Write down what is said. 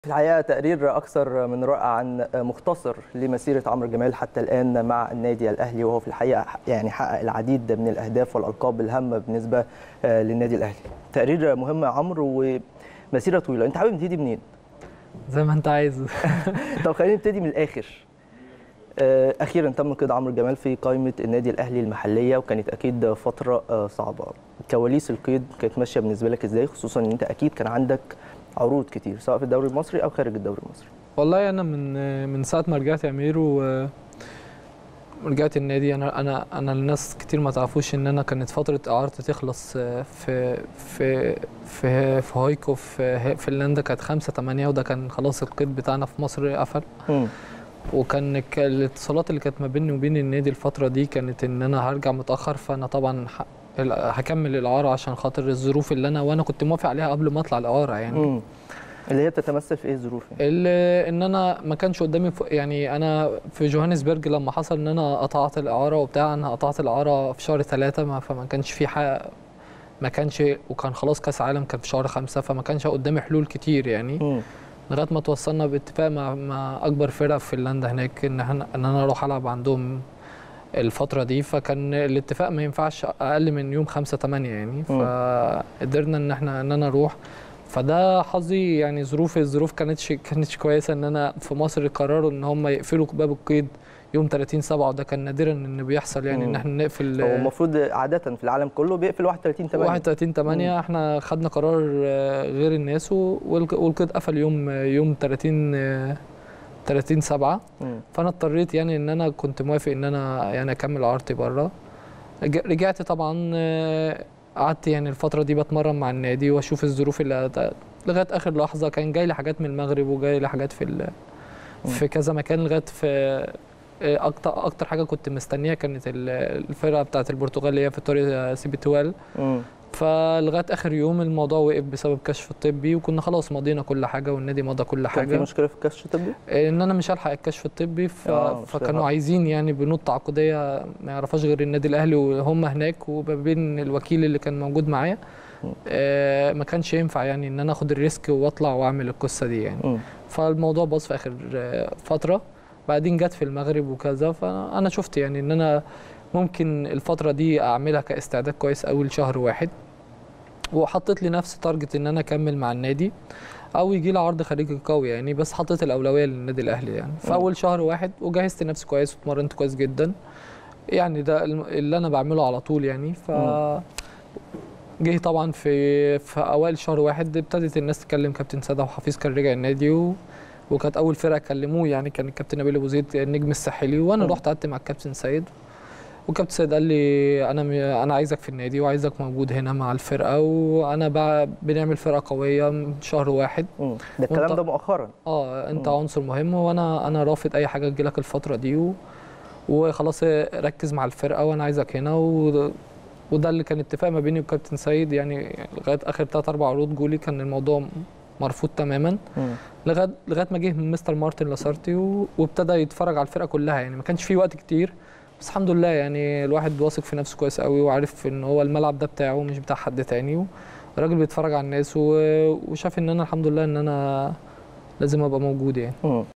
في الحقيقه تقرير اكثر من رائع عن مختصر لمسيره عمرو جمال حتى الان مع النادي الاهلي وهو في الحقيقه يعني حقق العديد من الاهداف والالقاب الهامه بالنسبه للنادي الاهلي. تقرير مهم يا عمرو ومسيره طويله، انت حابب نبتدي منين؟ زي ما انت عايز طب خلينا نبتدي من الاخر. اخيرا تم قيد عمرو جمال في قائمه النادي الاهلي المحليه وكانت اكيد فتره صعبه. كواليس القيد كانت ماشيه بالنسبه لك ازاي خصوصا ان انت اكيد كان عندك عروض كتير سواء في الدوري المصري او خارج الدوري المصري والله انا من من ساعه ما رجعت يا امير و رجعت النادي انا انا انا الناس كتير ما تعرفوش ان انا كانت فتره اعارتي تخلص في في في في هايكو في فنلندا كانت 5 8 وده كان خلاص القيد بتاعنا في مصر قفل وكان الاتصالات اللي كانت ما بيني وبين النادي الفتره دي كانت ان انا هرجع متاخر فانا طبعا هكمل الاعاره عشان خاطر الظروف اللي انا وانا كنت موافق عليها قبل ما اطلع الاعاره يعني مم. اللي هي بتتمثل في ايه الظروف يعني؟ اللي ان انا ما كانش قدامي يعني انا في جوهانسبرج لما حصل ان انا قطعت الاعاره وبتاع انا قطعت الاعاره في شهر ثلاثة فما كانش في حق ما كانش وكان خلاص كاس عالم كان في شهر خمسة فما كانش قدامي حلول كتير يعني مم. لغايه ما توصلنا باتفاق مع مع اكبر فرقه في فنلندا هناك ان ان انا اروح العب عندهم الفترة دي فكان الاتفاق ما ينفعش أقل من يوم 5 8 يعني فقدرنا إن احنا إن أنا أروح فده حظي يعني ظروف الظروف كانتش كانتش كويسة إن أنا في مصر قرروا إن هم يقفلوا باب القيد يوم 30 7 وده كان نادرا ان بيحصل يعني ان احنا نقفل هو المفروض عاده في العالم كله بيقفل 31 8 31 8 احنا خدنا قرار غير الناس والقيد قفل يوم يوم 30 30 7 فانا اضطريت يعني ان انا كنت موافق ان انا يعني اكمل عارتي بره رجعت طبعا قعدت يعني الفتره دي بتمرن مع النادي واشوف الظروف اللي لغايه اخر لحظه كان جاي لي حاجات من المغرب وجاي لي حاجات في في كذا مكان لغايه في اكتر اكتر حاجه كنت مستنيها كانت الفرقه بتاعه البرتغال اللي هي في طريق سيبيتوال فلغايه اخر يوم الموضوع وقف بسبب الكشف الطبي وكنا خلاص مضينا كل حاجه والنادي مضى كل حاجه كان في مشكله في الكشف الطبي؟ ان انا مش هلحق الكشف الطبي ف... فكانوا عايزين يعني بنود تعاقديه ما يعرفهاش غير النادي الاهلي وهم هناك وما بين الوكيل اللي كان موجود معايا آه ما كانش ينفع يعني ان انا اخد الريسك واطلع واعمل القصه دي يعني م. فالموضوع باظ في اخر فتره بعدين جت في المغرب وكذا فانا شفت يعني ان انا ممكن الفتره دي اعملها كاستعداد كويس قوي لشهر واحد وحطيت لنفسي تارجت ان انا اكمل مع النادي او يجي لي عرض خارجي قوي يعني بس حطيت الاولويه للنادي الاهلي يعني في اول شهر واحد وجهزت نفسي كويس واتمرنت كويس جدا يعني ده اللي انا بعمله على طول يعني ف جه طبعا في في اوائل شهر واحد ابتدت الناس تتكلم كابتن ساده وحفيظ كان رجع النادي و وكانت اول فرقه كلموه يعني كان الكابتن نبيل ابو زيد النجم الساحلي وانا رحت قعدت مع الكابتن سيد والكابتن سيد قال لي انا انا عايزك في النادي وعايزك موجود هنا مع الفرقه وانا بقى بنعمل فرقه قويه من شهر واحد ده الكلام ده مؤخرا اه انت مم. عنصر مهم وانا انا رافض اي حاجه تجيلك الفتره دي و... وخلاص ركز مع الفرقه وانا عايزك هنا و... وده اللي كان اتفاق ما بيني والكابتن سيد يعني لغايه اخر ثلاث اربع عروض جولي كان الموضوع مرفوض تماما لغايه لغايه ما جه مستر مارتن لاسارتي و... وابتدى يتفرج على الفرقه كلها يعني ما كانش في وقت كتير بس الحمد لله يعني الواحد واثق في نفسه كويس قوي وعارف ان هو الملعب ده بتاعه مش بتاع حد تاني والراجل بيتفرج على الناس و... وشاف ان انا الحمد لله ان انا لازم ابقى موجود يعني